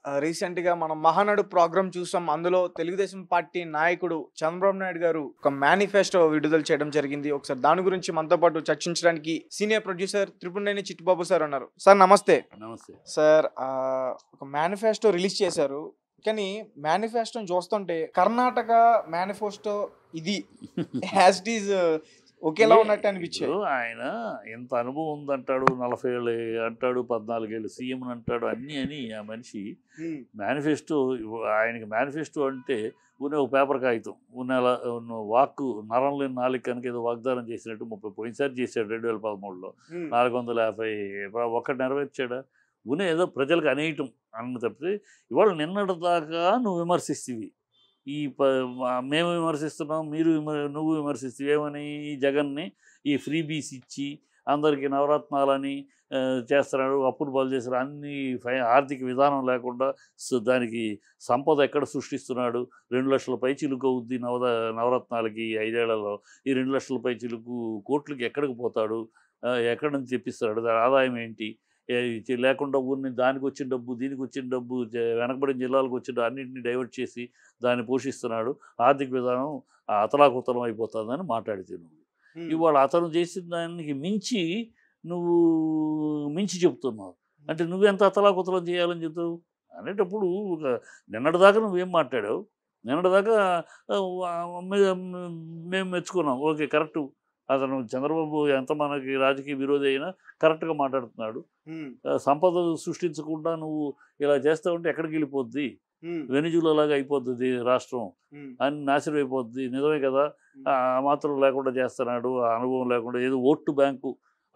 Recent గా మనం Mahanadu programme చూసాం అందులో తెలుగుదేశం పార్టీ నాయకుడు చంద్రబాబు నాయుడు గారు ఒక మేనిఫెస్టో విడుదల చేయడం జరిగింది ఒకసారి దాని గురించి మనతో పాటు చర్చించడానికి senior producer Tripuneni Chittubabu sir ఉన్నారు సార్ నమస్తే నమస్తే సార్ ఆ, ఒక మేనిఫెస్టో రిలీజ్ చేశారు కానీ మేనిఫెస్టోని చూస్తుంటే కర్ణాటక మేనిఫెస్టో ఇది యాజ్ ఇట్ ఈజ్ ఒకేలా ఉన్నట్టు అనిపించాయి ఇప్పుడు ఆయన ఎంత అనుభవం ఉందంటాడు నలభై ఏళ్ళు అంటాడు పద్నాలుగేళ్ళు సీఎం అంటాడు అన్నీ అని ఆ మనిషి ఉమ్, మేనిఫెస్టో ఆయనకి మేనిఫెస్టో అంటే ఉన్న ఒక పేపర్ కాగితం ఉన్న ఉన్న వాక్కు నరం లేని నాలుగు కనుక ఏదో వాగ్దానం చేసినట్టు ముప్పై పోయినసారి చేశాడు రెండు వేల పదమూడులో ఉమ్, నాలుగు వందల యాభై ఒక్కటి నెరవేర్చాడా ఉన్న ఏదో ప్రజలకు అనేయటం అన్న తప్పితే ఇవాళ నిన్నటి దాకా నువ్వు విమర్శిస్తేవి ఈ ప మా- మేము విమర్శిస్తున్నాం మీరు విమ- నువ్వు విమర్శిస్తే ఏమని ఈ జగన్ని ఈ ఫ్రీ బీస్ ఇచ్చి అందరికీ నవరత్నాలని ఆ, చేస్తున్నాడు అప్పులు పాలు చేస్తారు అన్ని ఫై ఆర్థిక విధానం లేకుండా సో దానికి సంపద ఎక్కడ సృష్టిస్తున్నాడు రెండు లక్షల పై చిలుకు అవుద్ది నవద నవరత్నాలకి ఈ ఐదేళ్లలో ఈ రెండు లక్షల పై చిలుకు కోట్లకి ఎక్కడికి పోతాడు ఆ, ఎక్కడి నుంచి తెప్పిస్తాడు దాని ఆదాయం ఏంటి ఏ, ఇది లేకుండా ఊరిని దానికి వచ్చిన డబ్బు దీనికి వచ్చిన డబ్బు జ- వెనకబడిన జిల్లాలకు వచ్చిన అన్నింటినీ డైవర్ట్ చేసి దాన్ని పోషిస్తున్నాడు ఆర్థిక విధానం ఆ అతలాకుతలం అయిపోతుందని మాట్లాడితే నువ్వు ఉమ్, ఇవాళ అతను చేసిన దానికి మించి నువ్వు మించి చెప్తున్నావు అంటే నువ్వెంత అతలాకుతలం చేయాలని చెప్తావు అనేటప్పుడు ఒక నిన్నటిదాకా నువ్వేం మాట్లాడావు నిన్నటిదాకా ఆ, వా- మే- మేము మెచ్చుకున్నాం ఓకే కరెక్ట్ అతను చంద్రబాబు ఎంత మనకి రాజకీయ విరోధి అయినా కరెక్ట్గా మాట్లాడుతున్నాడు ఉమ్, ఆ, సంపద సృష్టించకుండా నువ్వు ఇలా చేస్తా ఉంటే ఎక్కడికి వెళ్ళిపోద్ది ఉమ్, వెనుజులలాగా అయిపోతుంది రాష్ట్రం ఉమ్, అని నాశనం అయిపోద్ది నిజమే కదా ఆ మాత్రం లేకుండా చేస్తున్నాడు ఆ అనుభవం లేకుండా ఏదో ఓటు బ్యాంకు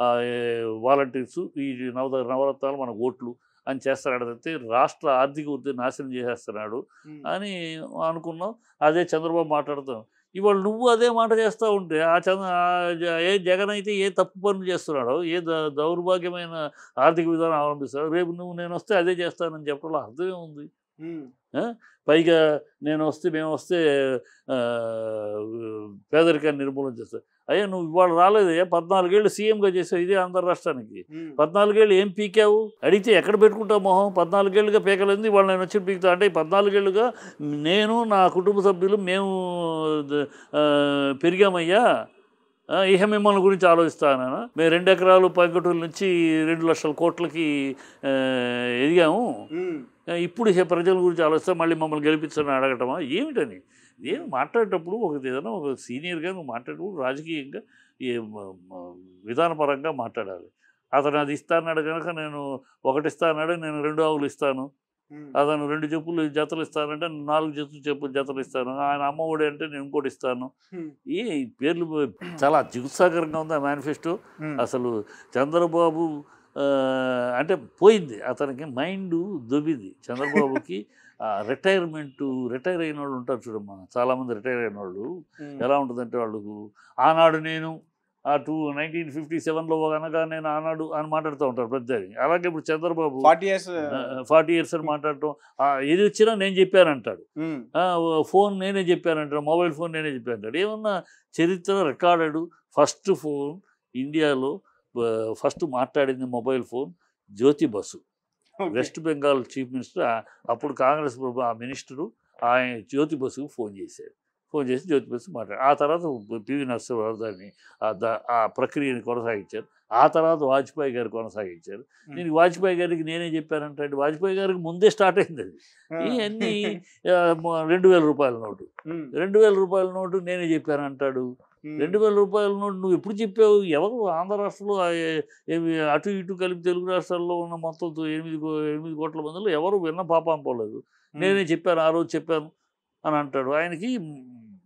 వాలంటీర్స్ ఈ నవ నవరత్నాలు మన ఓట్లు అని చేస్తున్నాడు తప్పితే రాష్ట్ర ఆర్థిక వృద్ధి నాశనం చేసేస్తున్నాడు ఉమ్, అని అనుకున్నాం అదే చంద్రబాబు మాట్లాడతాం ఇవాళ నువ్వు అదే మాట చేస్తూ ఉంటే ఆ చంద్ర ఆ జ- ఏ జగన్ అయితే ఏ తప్పు పనులు చేస్తున్నాడో ఏ ద- దౌర్భాగ్యమైన ఆర్థిక విధానం అవలంబిస్తాడో రేపు నువ్వు నేను వస్తే అదే చేస్తానని చెప్పడంలో అర్థమే ఉంది ఉమ్, పైగా నేను వస్తే మేము వస్తే ఆ, పేదరికాన్ని నిర్మూలన చేస్తాం అయ్యా నువ్వు ఇవాళ రాలేదయ్యా పద్నాలుగేళ్ళు సీఎంగా చేసావు ఇదే ఆంధ్ర రాష్ట్రానికి ఉమ్, పద్నాలుగేళ్ళు ఏం పీకావు అడిగితే ఎక్కడ పెట్టుకుంటావు మొహం పద్నాలుగేళ్ళుగా పీకలేదు ఇవాళ నేను వచ్చి పీకుతా అంటే ఈ పద్నాలుగేళ్ళుగా నేను నా కుటుంబ సభ్యులు మేము ద- ఆ, పెరిగామయ్యా ఆ, ఇహ మిమ్మల్ని గురించి ఆలోచిస్తానా మేము రెండు ఎకరాలు పైకటూరు నుంచి రెండు లక్షల కోట్లకి ఆ, ఎదిగాము ఉమ్, ఆ, ఇప్పుడు ఈ ప్రజల గురించి ఆలోచిస్తే మళ్ళీ మమ్మల్ని గెలిపించని అడగటమా ఏమిటని నేను మాట్లాడేటప్పుడు ఒక ఏదైనా ఒక సీనియర్గా నువ్వు మాట్లాడేటప్పుడు రాజకీయంగా ఏ మ- మ- విధానపరంగా మాట్లాడాలి అతను అది ఇస్తాన్నాడు కనుక నేను ఒకటి ఇస్తాన్నాడు నేను రెండు ఆవులు ఇస్తాను ఉమ్, అతను రెండు చెప్పులు జతలు ఇస్తానంటే నేను నాలుగు జతలు చెప్పులు జతలు ఇస్తాను ఆయన అమ్మఒడి అంటే నేను ఇంకోటి ఇస్తాను ఉమ్, ఈ పేర్లు చాలా జిగుత్సాకరంగా ఉంది ఆ మేనిఫెస్టో ఉమ్, అసలు చంద్రబాబు ఆ, అంటే పోయింది అతనికి మైండ్ దొబ్బింది చంద్రబాబుకి రిటైర్మెంట్ రిటైర్ అయిన వాళ్ళు ఉంటారు చూడమ్మా చాలామంది రిటైర్ అయిన వాళ్ళు ఉమ్, ఎలా ఉంటుందంటే వాళ్ళకు ఆనాడు నేను ఆ టూ నైన్టీన్ ఫిఫ్టీ సెవెన్లో కనుక నేను ఆనాడు అని మాట్లాడుతూ ఉంటారు ప్రతిదాని అలాగే ఇప్పుడు Chandrababu forty years forty years అని మాట్లాడటం ఆ, ఏది వచ్చినా నేను చెప్పానంటాడు ఉమ్, ఆ, ఫోన్ నేనే చెప్పానంటాడు మొబైల్ ఫోన్ నేనే చెప్పానంటాడు ఏమన్నా చరిత్ర రికార్డెడ్ ఫస్ట్ ఫోన్ ఇండియాలో ఆ, ఫస్ట్ మాట్లాడింది mobile phone Jyoti Basu okay. West Bengal chief minister ఆ- అప్పుడు కాంగ్రెస్ ప్రభు ఆ మినిస్టరు ఆయన జ్యోతి బసుకు ఫోన్ చేశాడు ఫోన్ చేసి జ్యోతి బసు మాట్లాడారు ఆ తర్వాత పివి నరసింహరావు దాన్ని ఆ ద- ఆ ప్రక్రియని కొనసాగించారు ఆ తర్వాత వాజ్పేయి గారు కొనసాగించారు నేను వాజ్పేయి గారికి నేనే చెప్పానంటే వాజ్పేయి గారికి ముందే స్టార్ట్ అయింది అది ఇవన్నీ ఆ, మ- రెండు వేల రూపాయల నోటు ఉమ్, రెండు వేల రూపాయల నోటు నేనే చెప్పానంటాడు ఉమ్, రెండు వేల రూపాయల నోటు నువ్వు ఎప్పుడు చెప్పావు ఎవరు ఆంధ్ర రాష్ట్రంలో ఆ ఏ- ఏమి అటు ఇటు కలిపి తెలుగు రాష్ట్రాల్లో ఉన్న మొత్తం తొ- ఎనిమిది కో- ఎనిమిది కోట్ల మందిలో ఎవరు విన్న పాపం పోలేదు ఉమ్, నేనే చెప్పాను ఆ రోజు చెప్పాను అని అంటాడు ఆయనకి మ్,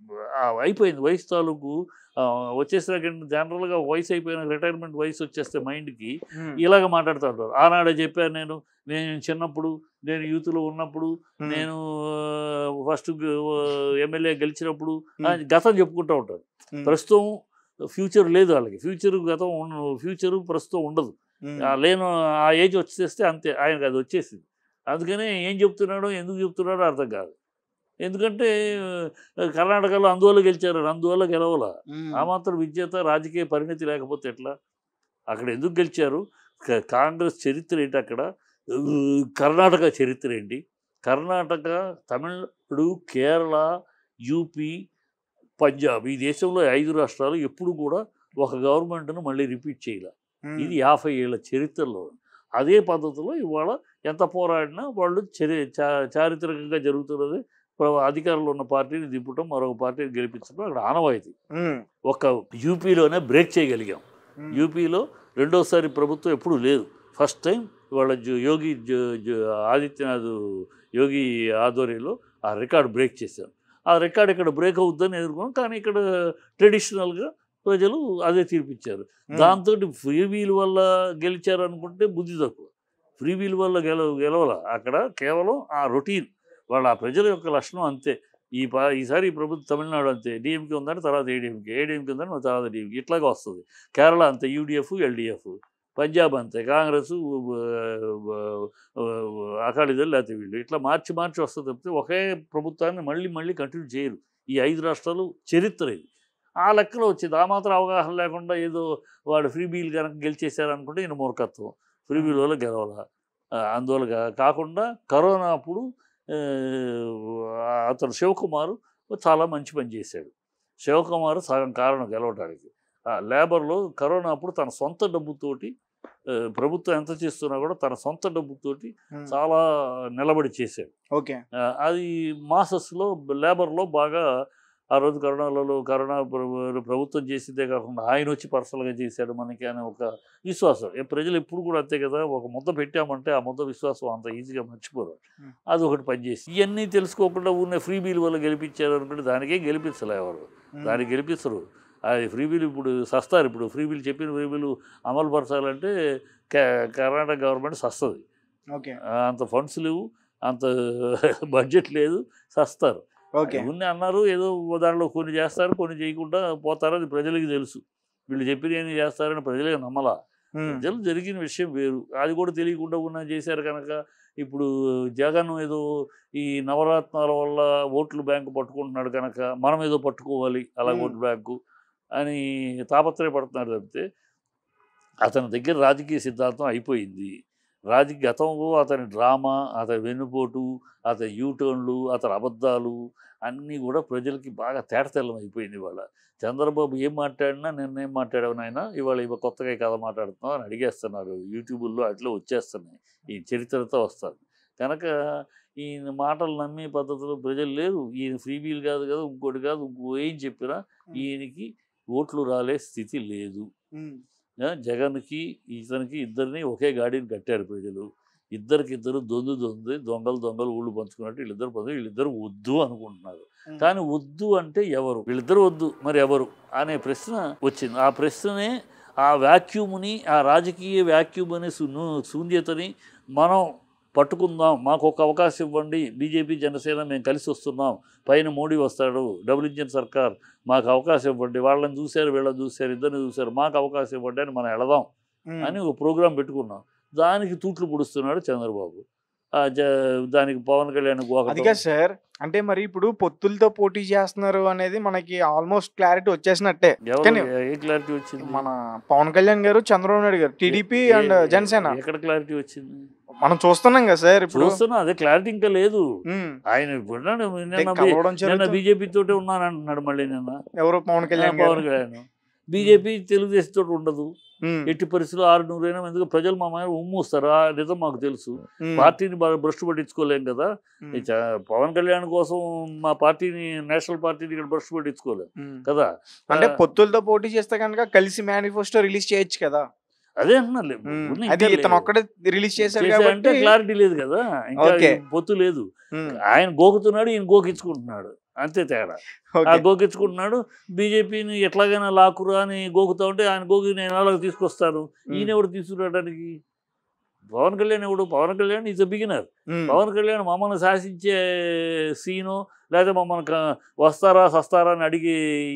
ఆ అయిపోయింది వయసు తాలూకు ఆ, వచ్చేసరికి జనరల్గా వయసు అయిపోయిన రిటైర్మెంట్ వయసు వచ్చేస్తే మైండ్కి ఉమ్, ఇలాగ మాట్లాడుతూ ఉంటారు ఆనాడే చెప్పాను నేను నేను చిన్నప్పుడు నేను యూత్లో ఉన్నప్పుడు ఉమ్, నేను ఫస్ట్ ఎమ్మెల్యే గెలిచినప్పుడు ఉమ్, ఆ, గతం చెప్పుకుంటూ ఉంటారు ఉమ్, ప్రస్తుతం ఫ్యూచర్ లేదు వాళ్ళకి ఫ్యూచర్ గతం ఫ్యూచరు ప్రస్తుతం ఉండదు ఉమ్, ఆ లేను ఆ ఏజ్ వచ్చేస్తే అంతే ఆయనకు అది వచ్చేసింది అందుకనే ఏం చెప్తున్నాడో ఎందుకు చెప్తున్నాడో అర్థం కాదు ఎందుకంటే ఆ, కర్ణాటకలో అందువల్ల గెలిచారు అందువల్ల గెలవల ఉమ్, ఆ మాత్రం విద్యత రాజకీయ పరిణతి లేకపోతే ఎట్లా అక్కడ ఎందుకు గెలిచారు క- కాంగ్రెస్ చరిత్ర ఏంటి అక్కడ ఉ, కర్ణాటక చరిత్ర ఏంటి కర్ణాటక తమిళనాడు కేరళ యూపీ పంజాబ్ ఈ దేశంలో ఐదు రాష్ట్రాలు ఎప్పుడు కూడా ఒక గవర్నమెంట్ను మళ్ళీ రిపీట్ చేయాలి ఉమ్, ఇది యాభై ఏళ్ళ చరిత్రలో అదే పద్ధతిలో ఇవాళ ఎంత పోరాడినా వాళ్ళు చరి చా- చారిత్రకంగా జరుగుతున్నది ప్ర- అధికారంలో ఉన్న పార్టీని దింపటం మరొక పార్టీని గెలిపించడం అక్కడ ఆనవాయితీ ఉమ్, ఒక యూపీలోనే బ్రేక్ చేయగలిగాం ఉమ్, యూపీలో రెండోసారి ప్రభుత్వం ఎప్పుడూ లేదు ఫస్ట్ టైం ఇవాళ జో- యోగి జో- జో- ఆదిత్యనాథ్ యోగి ఆధ్వర్యంలో ఆ రికార్డ్ బ్రేక్ చేశాం ఆ రికార్డ్ ఇక్కడ బ్రేక్ అవుతుందని ఎదుర్కొన్నాం కానీ ఇక్కడ ట్రెడిషనల్గా ప్రజలు అదే తీర్పిచ్చారు ఉమ్, దాంతో ఫ్రీ వీల్ వల్ల గెలిచారు అనుకుంటే బుద్ధి తక్కువ ఫ్రీ వీల్ వల్ల గెల గెలవాల అక్కడ కేవలం ఆ రొటీన్ వాళ్ళ ఆ ప్రజల యొక్క లక్షణం అంతే ఈ పా ఈసారి ఈ ప్రభుత్వం తమిళనాడు అంతే డిఎంకే ఉందంటే తర్వాత ఏడీఎంకే ఏడీఎంకే ఉందంటే మరి తర్వాత డిఎంకే ఇట్లాగే వస్తుంది కేరళ అంతే యూడిఎఫ్ ఎల్డిఎఫ్ పంజాబ్ అంతే కాంగ్రెస్ అకాలీదళ్ లేకపోతే వీళ్ళు ఇట్లా మార్చి మార్చి వస్తుంది తప్పితే ఒకే ప్రభుత్వాన్ని మళ్ళీ మళ్ళీ కంటిన్యూ చేయరు ఈ ఐదు రాష్ట్రాలు చరిత్ర ఇది ఆ లెక్కలో వచ్చింది ఆ మాత్రం అవగాహన లేకుండా ఏదో వాడు ఫ్రీ బీల్ కనుక గెలిచేశారు అనుకుంటే ఈయన మూర్ఖత్వం ఫ్రీ బీల్ వల్ల గెలవాల ఆ, అందువల్ల కా- కాకుండా కరోనా అప్పుడు ఆ, అతను శివకుమార్ చాలా మంచి పని చేశాడు శివకుమార్ సగం కారణం గెలవడానికి ఆ లేబర్లో కరోనా అప్పుడు తన సొంత డబ్బుతోటి ఆ, ప్రభుత్వం ఎంత చేస్తున్నా కూడా తన సొంత డబ్బుతోటి ఉమ్, చాలా నిలబడి చేశాడు ఓకే ఆ, అది మాసస్లో లేబర్లో బాగా ఆ రోజు కరోనాలలో కరోనా ప్ర- ప్రభుత్వం చేసిందే కాకుండా ఆయన వచ్చి పర్సనల్గా చేశాడు మనకి అనే ఒక విశ్వాసం ఏ ప్రజలు ఎప్పుడు కూడా అంతే కదా ఒక ముద్ద పెట్టామంటే ఆ ముద్ద విశ్వాసం అంత ఈజీగా మర్చిపోరు Hmm. అది ఒకటి పనిచేసి ఇవన్నీ తెలుసుకోకుండా ఉన్న ఫ్రీ బీల్ వల్ల గెలిపించారు అనుకుంటే దానికే గెలిపించలే ఎవరు ఉమ్, దానికి గెలిపిస్తారు అది ఫ్రీ బిల్ ఇప్పుడు సస్తారు ఇప్పుడు ఫ్రీ బిల్ చెప్పిన ఫ్రీ బిల్ అమలు పరచాలంటే క- కర్ణాటక గవర్నమెంట్ సస్తుంది ఓకే అంత ఫండ్స్ లేవు అంత బడ్జెట్ లేదు సస్తారు ఓకే ఉన్న అన్నారు ఏదో దాంట్లో కొన్ని చేస్తారు కొన్ని చేయకుండా పోతారు అది ప్రజలకి తెలుసు వీళ్ళు చెప్పిన ఏమి చేస్తారని ప్రజలే నమ్మలా ఉమ్, ప్రజలు జరిగిన విషయం వేరు అది కూడా తెలియకుండా ఉన్న చేశారు కనుక ఇప్పుడు జగన్ ఏదో ఈ నవరత్నాల వల్ల ఓట్లు బ్యాంకు పట్టుకుంటున్నాడు కనుక మనం ఏదో పట్టుకోవాలి అలా Hmm. ఓట్లు బ్యాంకు అని తాపత్రయపడుతున్నాడు తప్పితే అతని దగ్గర రాజకీయ సిద్ధాంతం అయిపోయింది రాజకీయ గతంలో అతని డ్రామా అతని వెన్నుపోటు అతని యూటర్న్లు అతని అబద్ధాలు అన్నీ కూడా ప్రజలకి బాగా తేటతెల్లం అయిపోయింది ఇవాళ చంద్రబాబు ఏం మాట్లాడినా నిన్న ఏం మాట్లాడావు నాయన ఇవాళ ఇవ కొత్తగా ఈ కథ మాట్లాడుతున్నావు అని అడిగేస్తున్నారు యూట్యూబుల్లో అట్లా వచ్చేస్తున్నాయి ఈ చరిత్రతో వస్తారు కనుక ఈయన మాటలు నమ్మే పద్ధతిలో ప్రజలు లేరు ఈయన ఫ్రీ బీల్ కాదు కదా ఇంకోటి కాదు ఇంకో ఏం చెప్పినా ఈయనకి ఓట్లు రాలే స్థితి లేదు ఉమ్, ఆ, జగన్కి ఇతనికి ఇద్దరిని ఒకే గాడిని కట్టారు ప్రజలు ఇద్దరికి ఇద్దరు దొందు దొందు దొంగలు దొంగలు ఊళ్ళు పంచుకున్నట్టు వీళ్ళిద్దరు పంచు వీళ్ళిద్దరు వద్దు అనుకుంటున్నారు ఉమ్, కానీ వద్దు అంటే ఎవరు వీళ్ళిద్దరు వద్దు మరి ఎవరు అనే ప్రశ్న వచ్చింది ఆ ప్రశ్ననే ఆ వ్యాక్యూమ్ని ఆ రాజకీయ వ్యాక్యూమ్ అనే శూన్య- శూన్యతని మనం పట్టుకుందాం మాకు ఒక అవకాశం ఇవ్వండి బీజేపీ జనసేన మేము కలిసి వస్తున్నాం పైన మోడీ వస్తాడు డబుల్ ఇంజిన్ సర్కార్ మాకు అవకాశం ఇవ్వండి వాళ్ళని చూశారు వీళ్ళని చూశారు ఇద్దరిని చూశారు మాకు అవకాశం ఇవ్వండి అని మనం వెళదాం ఉమ్, అని ఒక ప్రోగ్రాం పెట్టుకున్నాం దానికి తూట్లు పొడుస్తున్నాడు చంద్రబాబు ఆ జ దానికి పవన్ కళ్యాణ్ అది గోకటం. కాదు సార్ అంటే మరి ఇప్పుడు పొత్తులతో పోటీ చేస్తున్నారు అనేది మనకి ఆల్మోస్ట్ క్లారిటీ వచ్చేసినట్టే ఎవరు కానీ- ఏ క్లారిటీ వచ్చింది మన పవన్ కళ్యాణ్ గారు చంద్రబాబు నాయుడు గారు టీడీపీ ఏ- అండ్ ఏ- జనసేన ఎక్కడ క్లారిటీ వచ్చింది మనం చూస్తున్నాం కదా సార్ ఇప్పుడు చూస్తున్నా అదే క్లారిటీ ఇంకా లేదు ఉమ్, ఆయన ఇప్పుడు ఉన్నాడు, అంటే నిన్న బి- కలవడం నిన్న జరుగుతుంది. బీజేపీ తోటే ఉన్నాను అంటున్నాడు మళ్ళీ నిన్న ఎవరు పవన్ కళ్యాణ్ గారు పవన్ కళ్యాణ్ బీజేపీ తెలుగుదేశం తోటి ఉండదు ఉమ్, ఎట్టి పరిస్థితుల్లో ఆరు నూరైనా ఎందుకు ప్రజలు మా మీద ఉమ్మూస్తారు ఆ నిజం మాకు తెలుసు ఉమ్, పార్టీని బాగా భ్రష్టు పట్టించుకోలేం కదా ఉమ్, ఈ చ- పవన్ కళ్యాణ్ కోసం మా పార్టీని నేషనల్ పార్టీని ఇక్కడ భ్రష్టు పట్టించుకోలేం ఉమ్. కదా అంటే ఆ, పొత్తులతో పోటీ చేస్తే కనుక కలిసి మేనిఫెస్టో రిలీజ్ చేయొచ్చు కదా అదే అంటున్నాలే ఉమ్, ఉన్న అది ఇంకా ఇతను లేదు. ఒక్కడే రిలీజ్ చేశారు చేసే అంటే కాబట్టి క్లారిటీ లేదు కదా ఇంకా ఓకే. ఈ పొత్తు లేదు ఉమ్, ఆయన గోకుతున్నాడు ఈయన గోకించుకుంటున్నాడు అంతే తేడా ఆ ఓకే. గోకించుకుంటున్నాడు బీజేపీని ఎట్లాగైనా లాకురా అని గోకుతా ఉంటే ఆయన గోకి నేను అలాగ తీసుకొస్తాను ఉమ్, ఈయన ఎవడు తీసుకురావడానికి పవన్ కళ్యాణ్ ఎవడు Pawan Kalyan is beginner um, Pawan Kalyan మమ్మల్ని శాసించే సీను లేదా మమ్మల్ని క- వస్తారా సస్తారా అని అడిగే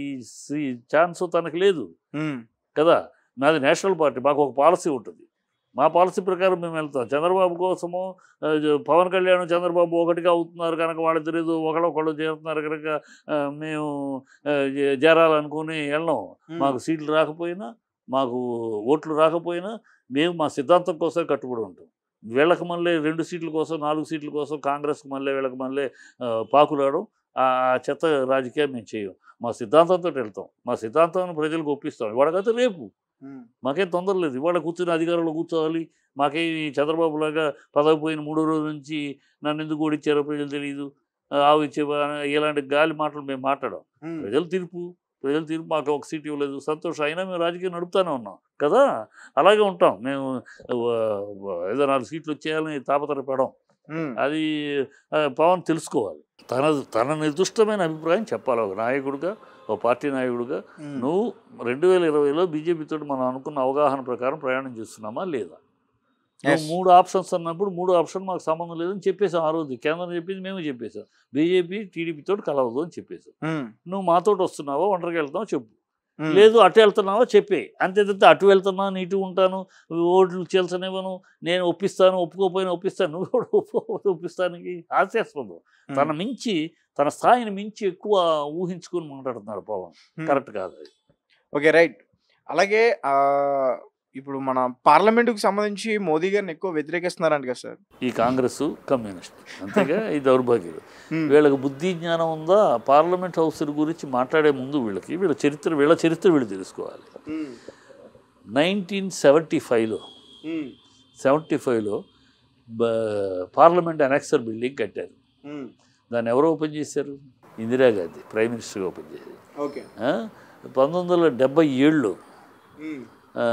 ఛాన్స్ తనకు లేదు ఉమ్, కదా నాది నేషనల్ పార్టీ మాకు ఒక పాలసీ ఉంటుంది మా పాలసీ ప్రకారం మేము వెళ్తాం చంద్రబాబు కోసము ఆ, జ- పవన్ కళ్యాణ్ చంద్రబాబు ఒకటిగా అవుతున్నారు కనుక వాళ్ళిద్దరు ఏదో ఒకళ్ళొకళ్ళు చేరుతున్నారు కనుక ఆ, మేము ఆ, జే- చేరాలనుకుని వెళ్ళాం ఉమ్, మాకు సీట్లు రాకపోయినా మాకు ఓట్లు రాకపోయినా మేము మా సిద్ధాంతం కోసం కట్టుబడి ఉంటాం వీళ్ళకి మళ్ళీ రెండు సీట్ల కోసం నాలుగు సీట్ల కోసం కాంగ్రెస్కి మళ్ళీ వీళ్ళకి మళ్ళీ ఆ, పాకులాడడం ఆ చెత్త రాజకీయం మేము చేయం మా సిద్ధాంతంతో వెళ్తాం మా సిద్ధాంతాన్ని ప్రజలకు ఒప్పిస్తాం ఇవాళకైతే రేపు మాకేం తొందర లేదు ఇవాళ కూర్చుని అధికారంలో కూర్చోవాలి మాకే ఈ చంద్రబాబు లాగా పదవి పోయిన మూడో రోజు నుంచి నన్ను ఎందుకు ఓడిచ్చారో ప్రజలు తెలియదు ఆ, ఆవు ఇచ్చే ఇలాంటి గాలి మాటలు మేము మాట్లాడాం ప్రజలు తీర్పు ప్రజలు తీర్పు మాకు ఒక సీట్ ఇవ్వలేదు సంతోషం అయినా మేము రాజకీయం నడుపుతానే ఉన్నాం కదా అలాగే ఉంటాం మేము ఆ, ఏదో నాలుగు సీట్లు వచ్చేయాలని తాపత్రపడం అది ఆ, పవన్ తెలుసుకోవాలి తన తన నిర్దిష్టమైన అభిప్రాయం చెప్పాలి ఒక నాయకుడిగా ఒక పార్టీ నాయకుడిగా నువ్వు రెండు వేల ఇరవైలో బీజేపీతో మనం అనుకున్న అవగాహన ప్రకారం ప్రయాణం చేస్తున్నామా లేదా నువ్వు Yes. మూడు ఆప్షన్స్ అన్నప్పుడు మూడు ఆప్షన్ మాకు సంబంధం లేదని చెప్పేసాం ఆ రోజు కేంద్రం చెప్పింది మేము చెప్పేసాం బీజేపీ టీడీపీతో కలవదు అని చెప్పేసాం నువ్వు మాతోటి వస్తున్నావా ఒంటరికి వెళ్తావా చెప్పు లేదు అటు వెళ్తున్నావా చెప్పే అంతే తప్పితే అటు వెళ్తున్నాను ఇటు ఉంటాను ఓట్లు చేల్చనివ్వను నేను ఒప్పిస్తాను ఒప్పుకోపోయినా ఒప్పిస్తాను నువ్వు కూడా ఒప్పుకోకపోతే ఒప్పిస్తానికి హాస్యాస్పదం తన మించి తన స్థాయిని మించి ఎక్కువ ఊహించుకొని మాట్లాడుతున్నాడు పవన్ కరెక్ట్ కాదు అది ఓకే రైట్ అలాగే ఆ, ఇప్పుడు మన పార్లమెంటుకు సంబంధించి మోదీ గారిని ఎక్కువ వ్యతిరేకిస్తున్నారంట కదా సార్ ఈ కాంగ్రెస్ కమ్యూనిస్ట్ అంతేగా ఈ దౌర్భాగ్యులు వీళ్ళకి బుద్ధి జ్ఞానం ఉందా పార్లమెంట్ హౌస్ గురించి మాట్లాడే ముందు వీళ్ళకి వీళ్ళ చరిత్ర వీళ్ళ చరిత్ర వీళ్ళు తెలుసుకోవాలి నైన్టీన్ సెవెంటీ ఫైవ్లో సెవెంటీ ఫైవ్లో పార్లమెంట్ అనెక్సర్ బిల్డింగ్ కట్టారు దాన్ని ఎవరు ఓపెన్ చేశారు ఇందిరాగాంధీ ప్రైమ్ మినిస్టర్గా ఓపెన్ చేశారు ఓకే ఆ? పంతొమ్మిది వందల డెబ్బై ఏళ్ళు ఆ,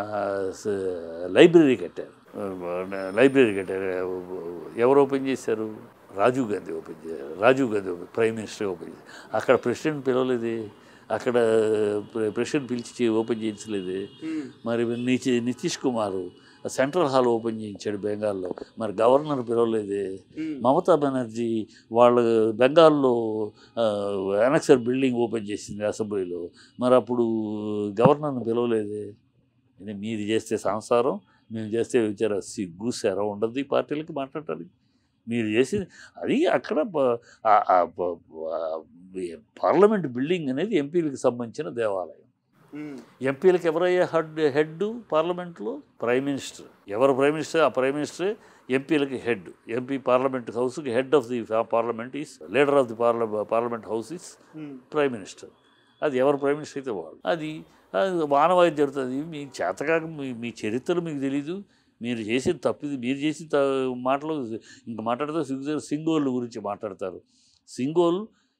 స- లైబ్రరీ కట్టారు ఆ, లైబ్రరీ కట్టారు ఎవరు ఓపెన్ చేశారు రాజీవ్ గాంధీ ఓపెన్ చేశారు Rajiv Gandhi open prime minister open చేశారు అక్కడ ప్రెసిడెంట్ పిలవలేదు అక్కడ ప్రె- ప్రెసిడెంట్ పిలిచి ఓపెన్ చేయించలేదు మరి నితి Nitish Kumar central hall open చేయించాడు బెంగాల్లో మరి గవర్నర్ పిలవలేదే మమతా బెనర్జీ వాళ్ళ బెంగాల్లో అనక్సర్ బిల్డింగ్ ఓపెన్ చేసింది అసెంబ్లీలో మరి అప్పుడు గవర్నర్ని పిలవలేదే ఇది మీరు చేస్తే సంసారం మేము చేస్తే విచార సిగ్గు సెర ఉండదు ఈ పార్టీలకి మాట్లాడటానికి మీరు చేసి అది అక్కడ ప- ఆ- ఆ ప- ఆ పార్లమెంట్ బిల్డింగ్ అనేది ఎంపీలకు సంబంధించిన దేవాలయం ఎంపీలకు ఎవరయ్యా హెడ్ హెడ్ పార్లమెంట్లో ప్రైమ్ మినిస్టర్ ఎవరు ప్రైమ్ మినిస్టర్ ఆ ప్రైమ్ మినిస్టరే ఎంపీలకి హెడ్ ఎంపీ పార్లమెంట్ హౌస్కి head of the parliament is leader of the parliament parliament house is prime minister అది ఎవరు ప్రైమ్ మినిస్టర్ అయితే వాడు అది అది మానవాయి జరుగుతుంది మీ చేతకాక మీ మీ చరిత్ర మీకు తెలీదు మీరు చేసిన తప్పిది మీరు చేసిన త- మాటలు ఇంకా మాట్లాడితే సింగోల్ సింగోల్ గురించి మాట్లాడతారు సింగోల్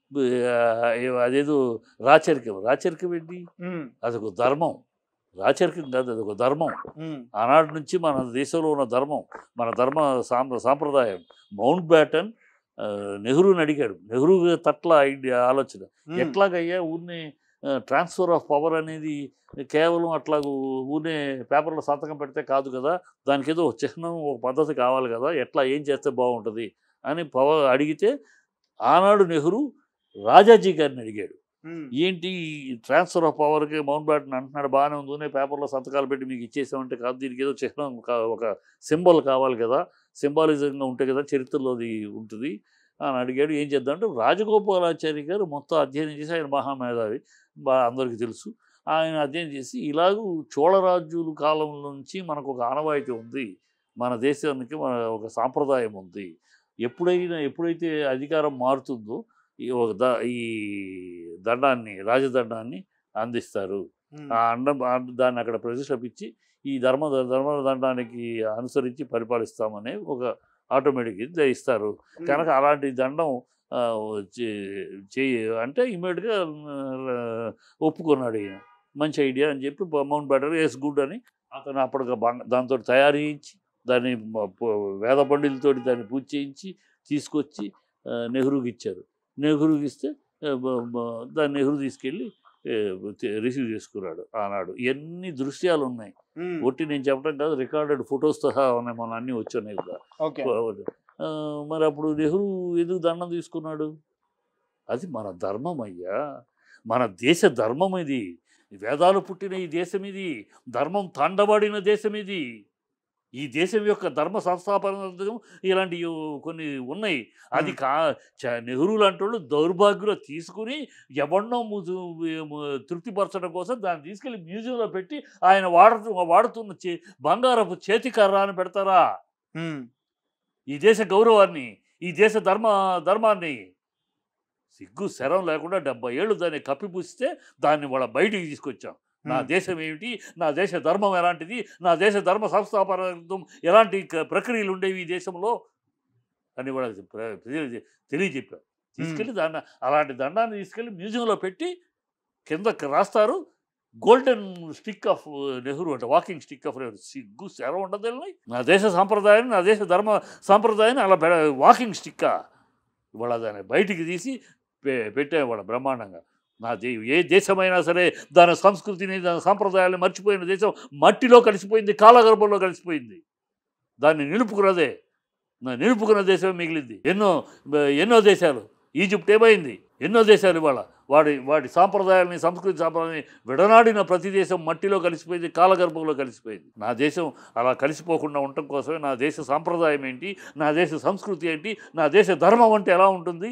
ఆ, అదేదో రాచరికం రాచరికం ఏంటి అదొక ధర్మం రాచరికం కాదు అదొక ధర్మం ఆనాటి నుంచి మన దేశంలో ఉన్న ధర్మం మన ధర్మ సాంప్ర సాంప్రదాయం మౌంట్ బ్యాటన్ ఆ, నెహ్రూని అడిగాడు నెహ్రూ తట్ల ఐడియా ఆలోచన ఎట్లాగయ్యా ఊరినే ట్రాన్స్ఫర్ ఆఫ్ పవర్ అనేది కేవలం అట్లా ఊరినే పేపర్లో సంతకం పెడితే కాదు కదా దానికి ఏదో ఒక చిహ్నం ఒక పద్ధతి కావాలి కదా ఎట్లా ఏం చేస్తే బాగుంటుంది అని పవర్ అడిగితే ఆనాడు నెహ్రూ రాజాజీ గారిని అడిగాడు ఏంటి ట్రాన్స్ఫర్ ఆఫ్ పవర్కి మౌంట్ బ్యాటన్ అంటున్నాడు బాగానే ఉంది పేపర్లో సంతకాలు పెట్టి మీకు ఇచ్చేసామంటే కాదు దీనికి ఏదో చిహ్నం కా- ఒక సింబల్ కావాలి కదా సింబాలిజంగా ఉంటే కదా చరిత్రలో అది ఉంటుంది అని అడిగాడు ఏం చేద్దామంటే రాజగోపాలాచారి గారు మొత్తం అధ్యయనం చేసి ఆయన మహామేధావి బా అందరికీ తెలుసు ఆయన అధ్యయనం చేసి ఇలాగూ చోళరాజ్యుల కాలం నుంచి మనకు ఒక ఆనవాయితీ ఉంది మన దేశానికి మన ఒక సాంప్రదాయం ఉంది ఎప్పుడైనా ఎప్పుడైతే అధికారం మారుతుందో ఈ ఒక ద ఈ దండాన్ని రాజదండాన్ని అందిస్తారు ఆ అండం ఆ దాన్ని అక్కడ ప్రతిష్టపించి ఈ ధర్మ ధర్మ దండానికి అనుసరించి పరిపాలిస్తామనే ఒక ఆటోమేటిక్ ఇది ఇస్తారు కనుక అలాంటి దండం ఆ, చే- చేయి అంటే ఇమ్మీడియట్గా ఒప్పుకున్నాడు ఈయన మంచి ఐడియా అని చెప్పి మౌంట్ బ్యాటర్ ఎస్ గుడ్ అని అతను అప్పటికి బంగ దాంతో తయారు చేయించి దాన్ని మ- ప- వేద పండితులతోటి దాన్ని పూజ చేయించి తీసుకొచ్చి ఆ, నెహ్రూకి ఇచ్చారు నెహ్రూకి ఇస్తే ఆ, బ- బ- దాన్ని నెహ్రూ తీసుకెళ్ళి రిసీవ్ చేసుకున్నాడు ఆనాడు ఎన్ని దృశ్యాలు ఉన్నాయి ఒట్టి నేను చెప్పడం కాదు రికార్డెడ్ ఫొటోస్ సహా ఉన్నాయి మన అన్నీ వచ్చున్నాయి కూడా ఓకే ఆ, మరి అప్పుడు నెహ్రూ ఎందుకు దండం తీసుకున్నాడు అది మన ధర్మం అయ్యా మన దేశ ధర్మం ఇది వేదాలు పుట్టిన ఈ దేశం ఇది ధర్మం తాండబడిన దేశం ఇది ఈ దేశం యొక్క ధర్మ సంస్థాపన ఇలాంటి కొన్ని ఉన్నాయి అది కా చ- నెహ్రూ లాంటి వాళ్ళు దౌర్భాగ్యులు తీసుకుని ఎవరినో ముసు- ము- తృప్తిపరచడం కోసం దాన్ని తీసుకెళ్లి మ్యూజియంలో పెట్టి ఆయన వాడుతూ వాడుతున్న చే బంగారపు చేతి కర్ర అని పెడతారా ఉమ్, ఈ దేశ గౌరవాన్ని ఈ దేశ ధర్మ ధర్మాన్ని సిగ్గు శరం లేకుండా డెబ్బై ఏళ్ళు దాన్ని కప్పిపుస్తే దాన్ని వాళ్ళ బయటికి తీసుకొచ్చాం నా ఉమ్, దేశం ఏమిటి నా దేశ ధర్మం ఎలాంటిది నా దేశ ధర్మ సంస్థాపనార్థం ఎలాంటి క- ప్రక్రియలు ఉండేవి ఈ దేశంలో అని వాళ్ళకి ప్ర- ప్రజలు తెలియజెప్పారు తీసుకెళ్ళి దాన్ని అలాంటి దండాన్ని తీసుకెళ్ళి మ్యూజియంలో పెట్టి కిందకి రాస్తారు గోల్డెన్ స్టిక్ ఆఫ్ నెహ్రూ అంటే వాకింగ్ స్టిక్ ఆఫ్ నెహ్రూ సిగ్గు శరం ఉండదు వీళ్ళని. నా దేశ సాంప్రదాయాన్ని నా దేశ ధర్మ సాంప్రదాయాన్ని అలా పెడ- వాకింగ్ స్టిక్కా ఇవాళ దాన్ని బయటికి తీసి పె పెట్టే వాళ్ళ బ్రహ్మాండంగా నా దే ఏ దేశమైనా సరే దాని సంస్కృతిని దాని సాంప్రదాయాన్ని మర్చిపోయిన దేశం మట్టిలో కలిసిపోయింది కాలగర్భంలో కలిసిపోయింది దాన్ని నిలుపుకున్నదే నా నిలుపుకున్న దేశం మిగిలింది ఎన్నో ఎన్నో దేశాలు ఈజిప్ట్ ఏమైంది ఎన్నో దేశాలు ఇవాళ వాడి వాటి సాంప్రదాయాలని సంస్కృతి సాంప్రదాయాన్ని విడనాడిన ప్రతి దేశం మట్టిలో కలిసిపోయింది కాలగర్భంలో కలిసిపోయింది నా దేశం అలా కలిసిపోకుండా ఉండటం కోసమే నా దేశ సాంప్రదాయం ఏంటి నా దేశ సంస్కృతి ఏంటి నా దేశ ధర్మం అంటే ఎలా ఉంటుంది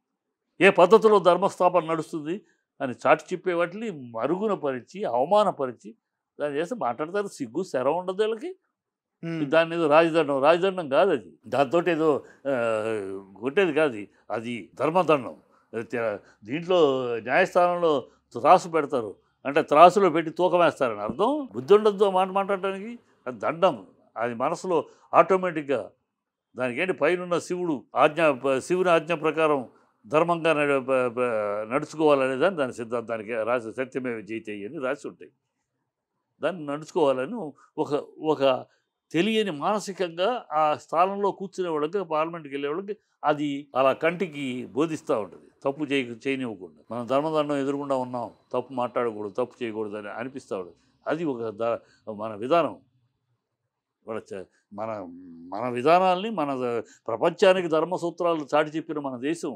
ఏ పద్ధతిలో ధర్మస్థాపన నడుస్తుంది అని చాటి చెప్పే వాటిని మరుగున పరిచి అవమానపరిచి దాన్ని చేస్తే మాట్లాడతారు సిగ్గు శరం ఉండదు వీళ్ళకి ఉమ్, దాన్ని ఏదో రాజదండం రాజదండం కాదు అది దాంతో ఏదో ఆ, కొట్టేది కాదు ఇది. అది ధర్మదండం అది తే- దీంట్లో న్యాయస్థానంలో త్రాసు పెడతారు అంటే త్రాసులో పెట్టి తూకం వేస్తారని అర్థం బుద్ధి ఉండద్దు ఆ మాట మాట్లాడటానికి అది దండం అది మనసులో ఆటోమేటిక్గా దానికి ఏంటి పైన శివుడు ఆజ్ఞ ప- శివుని ఆజ్ఞ ప్రకారం ధర్మంగా నడ ప- ప- నడుచుకోవాలనే దాన్ని దాని సిద్ధాంతానికి రాసి సత్యమే జయితే అని రాసి ఉంటాయి దాన్ని నడుచుకోవాలని ఒక ఒక తెలియని మానసికంగా ఆ స్థానంలో కూర్చునే వాళ్ళకి పార్లమెంట్కి వెళ్ళే వాళ్ళకి అది అలా కంటికి బోధిస్తూ ఉంటుంది తప్పు చేయ చేయనివ్వకుండా మనం ధర్మదండం ఎదురుకుండా ఉన్నాం తప్పు మాట్లాడకూడదు తప్పు చేయకూడదు అని అనిపిస్తూ ఉంటుంది అది ఒక ద మన విధానం మన చ- మన మన విధానాల్ని మన ద- ప్రపంచానికి ధర్మ సూత్రాలు చాటి చెప్పిన మన దేశం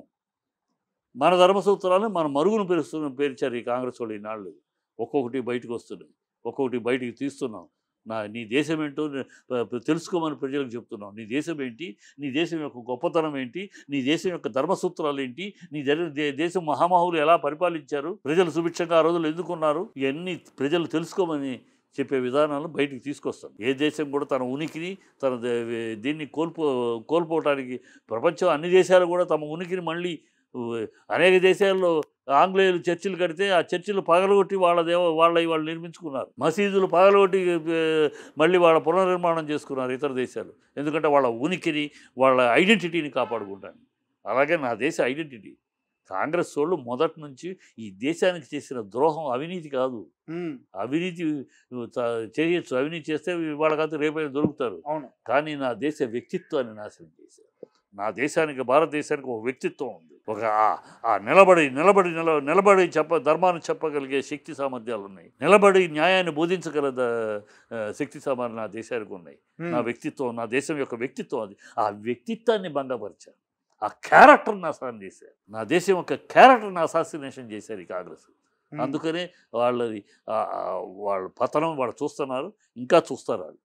మన ధర్మ సూత్రాలను మన మరుగును పెరుస్తు పేర్చారు ఈ కాంగ్రెస్ వాళ్ళు ఈనాళ్ళు ఒక్కొక్కటి బయటకు వస్తున్నాయి ఒక్కొక్కటి బయటికి తీస్తున్నాం నా నీ దేశం ఏంటో నే- ప- ప- తెలుసుకోమని ప్రజలకు చెప్తున్నాం నీ దేశం ఏంటి నీ దేశం యొక్క గొప్పతనం ఏంటి నీ దేశం యొక్క ధర్మసూత్రాలు ఏంటి నీ దే- దే- దేశం మహామహులు ఎలా పరిపాలించారు ప్రజలు సుభిక్షంగా ఆ రోజులు ఎందుకున్నారు ఇవన్నీ ప్రజలు తెలుసుకోమని చెప్పే విధానాలను బయటికి తీసుకొస్తాం ఏ దేశం కూడా తన ఉనికిని తన దే- దీన్ని కోల్పో కోల్పోవటానికి ప్రపంచం అన్ని దేశాలు కూడా తమ ఉనికిని మళ్ళీ ఉ, అనేక దేశాల్లో ఆంగ్లేయులు చర్చిలు కడితే ఆ చర్చిలు పగలగొట్టి వాళ్ళ దేవ వాళ్ళ వాళ్ళు నిర్మించుకున్నారు మసీదులు పగలగొట్టి ఏ, మళ్ళీ వాళ్ళ పునర్నిర్మాణం చేసుకున్నారు ఇతర దేశాలు ఎందుకంటే వాళ్ళ ఉనికిని వాళ్ళ ఐడెంటిటీని కాపాడుకుంటాను అలాగే నా దేశ ఐడెంటిటీ కాంగ్రెస్ వాళ్ళు మొదటి నుంచి ఈ దేశానికి చేసిన ద్రోహం అవినీతి కాదు ఉమ్, అవినీతి త- చేయొచ్చు అవినీతి చేస్తే వాళ్ళకైతే రేపైనా దొరుకుతారు అవును కానీ నా దేశ వ్యక్తిత్వాన్ని నాశనం చేశారు నా దేశానికి భారతదేశానికి ఒక వ్యక్తిత్వం ఉంది ఒక ఆ- ఆ నిలబడి నిలబడి నిల నిలబడి చెప్ప ధర్మాన్ని చెప్పగలిగే శక్తి సామర్థ్యాలు ఉన్నాయి నిలబడి న్యాయాన్ని బోధించగల ద- ఆ, శక్తి సామర్థ్యాలు నా దేశానికి ఉన్నాయి ఉమ్, నా వ్యక్తిత్వం నా దేశం యొక్క వ్యక్తిత్వం అది ఆ వ్యక్తిత్వాన్ని భంగపరిచారు ఆ క్యారెక్టర్ని అసాన్ చేశారు నా దేశం యొక్క క్యారెక్టర్ని అసాసినేషన్ చేశారు ఈ కాంగ్రెస్ ఉమ్, అందుకనే వాళ్ళది ఆ- ఆ వాళ్ళ పతనం వాళ్ళు చూస్తున్నారు ఇంకా చూస్తారు వాళ్ళు